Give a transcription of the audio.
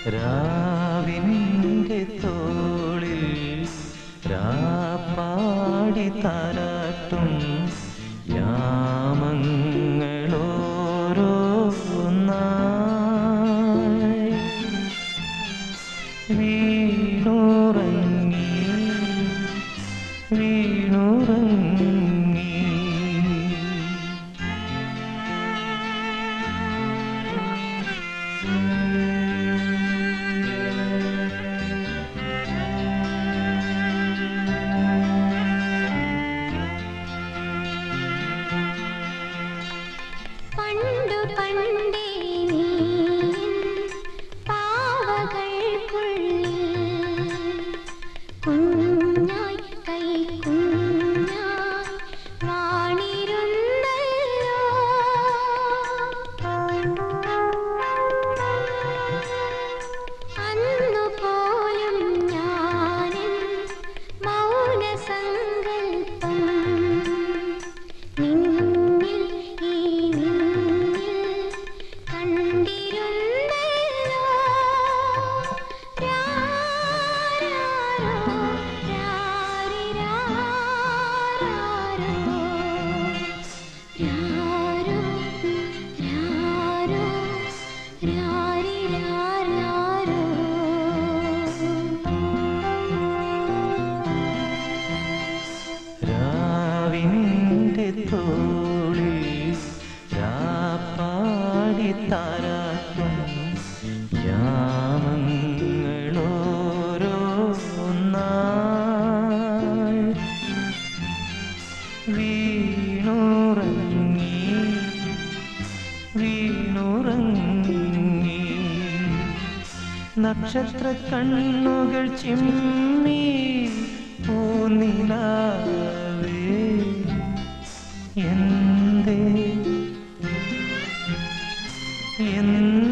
രാവിനിന്റെ തോളിൽ രാപ്പാടി താരാട്ടും യാമങ്ങളോരോന്നായി വീണുറങ്ങി വീണുറങ്ങി പണ്ടു പണ്ടേ നീ പാവകൾക്കുള്ളിൽ കുഞ്ഞായി കൈ കുഞ്ഞായി വാണിരുന്നല്ലോ അന്നു പോലും ഞാനിൻ മൗനസങ്കൽപ്പം നിന്നിൽ ഈ നിന്നിൽ കണ്ടിരുന്നല്ലോ രാരാരോ രാരിരാരാരോ രാരോ രാരോ രാരിരാരാരോ രാവിന്റെ തോളിൽ രാപ്പാടി താരാട്ടും യാമങ്ങളോരോന്നായി വീണുറങ്ങി വീണുറങ്ങി നക്ഷത്ര കണ്ണുകൾ ചിമ്മി പൂനിലാവേ എന്തേ എന്തേ